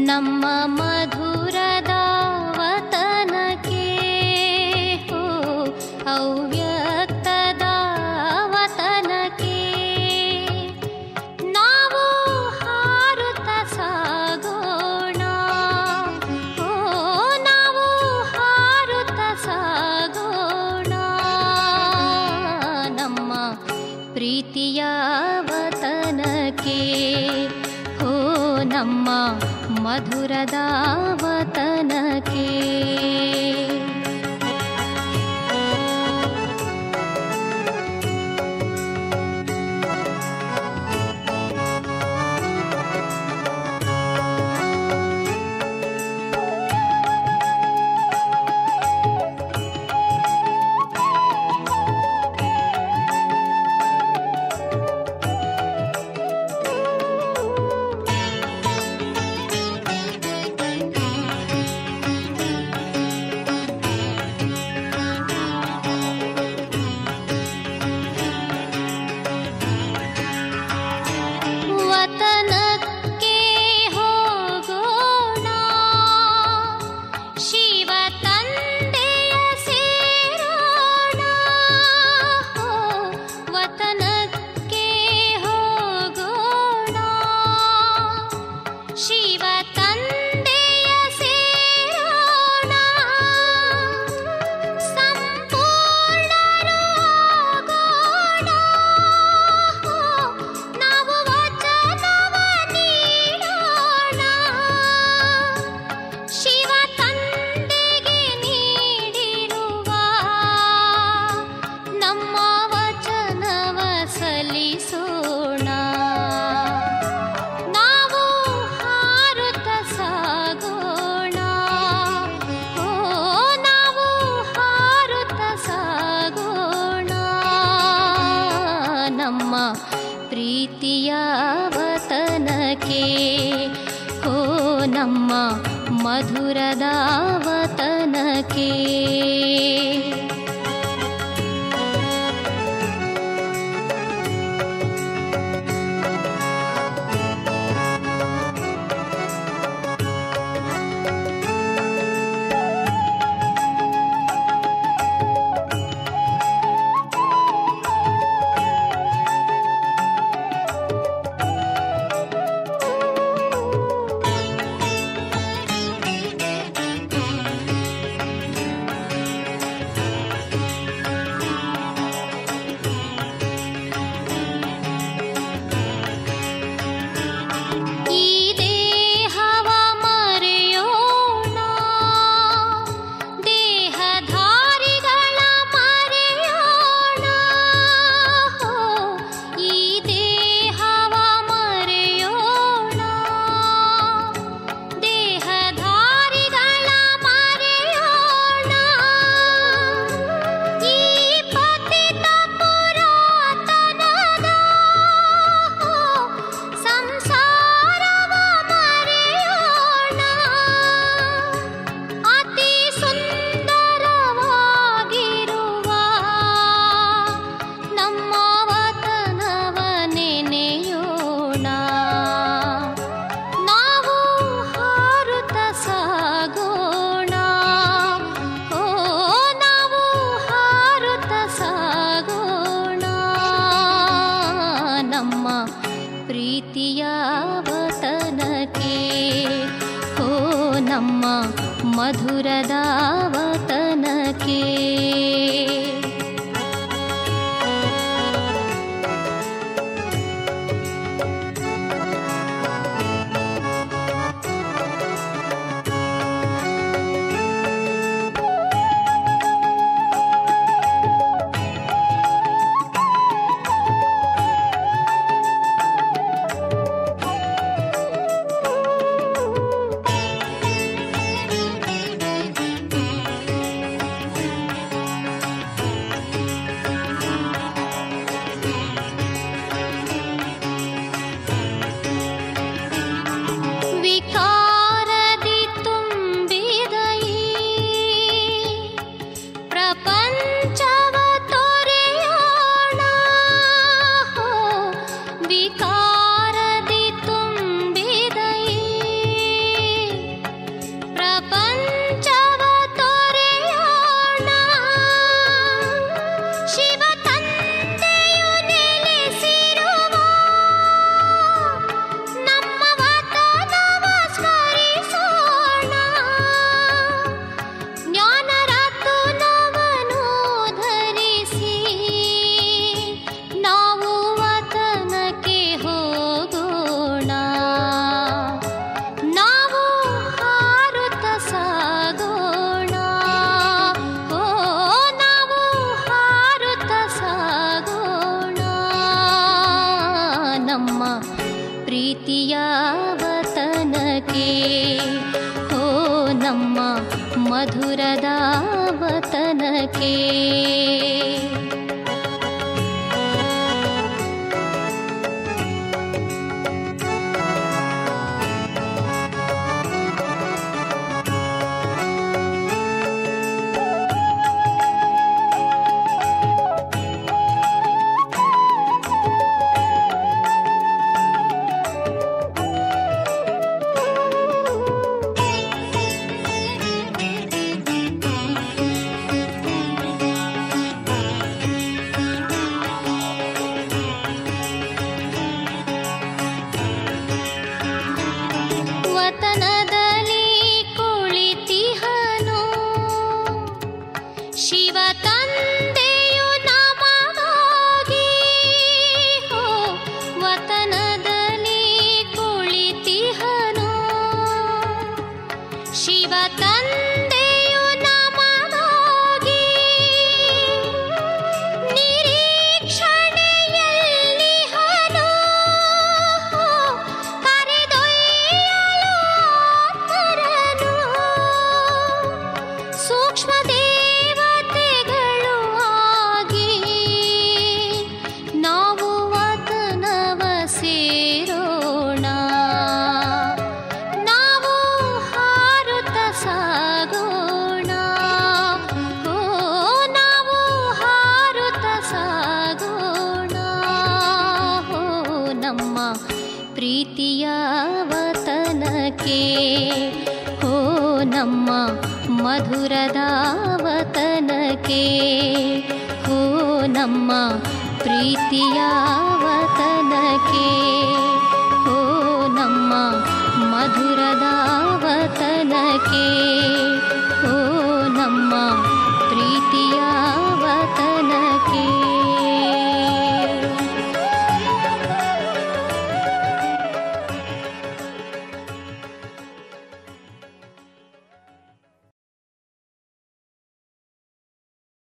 ನಮ್ಮ ಮಧುರದ ವತನಕ್ಕೆ ಹೋ ಅವ್ಯಕ್ತದ ವತನಕ್ಕೆ ನಾವು ಹಾರುತ್ತ ಸಾಗೋಣ ಓ ನಾವು ಹಾರುತ್ತ ಸಾಗೋಣ ನಮ್ಮ ಪ್ರೀತಿಯ ವತನಕ್ಕೆ ಹೋ ನಮ್ಮ ಮಧುರದ ವತನಕ್ಕೆ ವತನಕ್ಕೆ ಹೋಗೋಣ ಶಿವ ತಂದೆಯ ಸೇರೋಣ ಹೋ, ವತನಕ್ಕೆ ಹೋಗೋಣ ಶಿವ ತಂದೆಯ ಸೇರೋಣ ಸಂಪೂರ್ಣರಾಗೋಣ ನಾವು ವಚನವ ನೀಡೋಣ ಶಿವ ತಂದೆಗೆ ನೀಡಿರುವ ನಮ್ಮ ವಚನವ ಸಲ್ಲಿಸೋಣ ನಾವು ಹಾರುತ್ತ ಸಾಗೋಣ ಓ ನಾವು ಹಾರುತ್ತ ಸಾಗೋಣ ನಮ್ಮ ಪ್ರೀತಿಯ ವತನಕ್ಕೆ ಓ ನಮ್ಮ ಮಧುರದ ವತನಕ್ಕೆ ಈ ದೇಹವ ಮರೆಯೋಣ ದೇಹಧಾರಿಗಳ ಮರೆಯೋಣ ಹೋ, ಈ ದೇಹವ ಮರೆಯೋಣ ದೇಹಧಾರಿಗಳ ಮರೆಯೋಣ ಈ ಪತಿತ ಪುರಾತನದ ಸಂಸಾರವ ಮರೆಯೋಣ ಅತಿ ಸುಂದರವಾಗಿರುವ ನಮ್ಮ ವತನವ ನೆನೆಯೋಣ ನಾವು ಹಾರುತ್ತ ಸಾಗೋಣ ಓ ನಾವು ಹಾರುತ್ತ ಸಾಗೋಣ ನಮ್ಮ ಪ್ರೀತಿಯ ವತನಕ್ಕೆ ಓ ನಮ್ಮ ಮಧುರದ ವತನಕ್ಕೆ ಪ್ರೀತಿಯ ವತನಕ್ಕೆ ಹೋ ನಮ್ಮ ಮಧುರದ ವತನಕ್ಕೆ ವತನದಲ್ಲಿ ಕುಳಿತಿಹನು ಶಿವ ತಂದೆಯು ನಮಗಾಗಿ ಹೋ ವತನದಲ್ಲಿ ಕುಳಿತಿಹನು ಶಿವ ತಂದೆಯು ನಮಗಾಗಿ ನಿರೀಕ್ಷಣೆಯಲ್ಲಿಹನು ಕರೆದೊಯ್ಯಲು ಆತರನು ಸೂಕ್ಷ್ಮ ದೇವತೆಗಳು ಆಗಿ ನಾವು ವತನವ ಸೇರೋಣ ನಾವು ಹಾರುತ್ತ ಸಾಗೋಣ ಓ ನಾವು ಹಾರುತ್ತ ಸಾಗೋಣ ಹೋ ನಮ್ಮ ಪ್ರೀತಿಯ ವತನಕ್ಕೆ ಹೋ ನಮ್ಮ ಮಧುರದ ವತನಕ್ಕೆ ಹೋ ನಮ್ಮ ಪ್ರೀತಿಯ ವತನಕ್ಕೆ ಹೋ ನಮ್ಮ ಮಧುರದ ವತನಕ್ಕೆ ಹೋ ನಮ್ಮ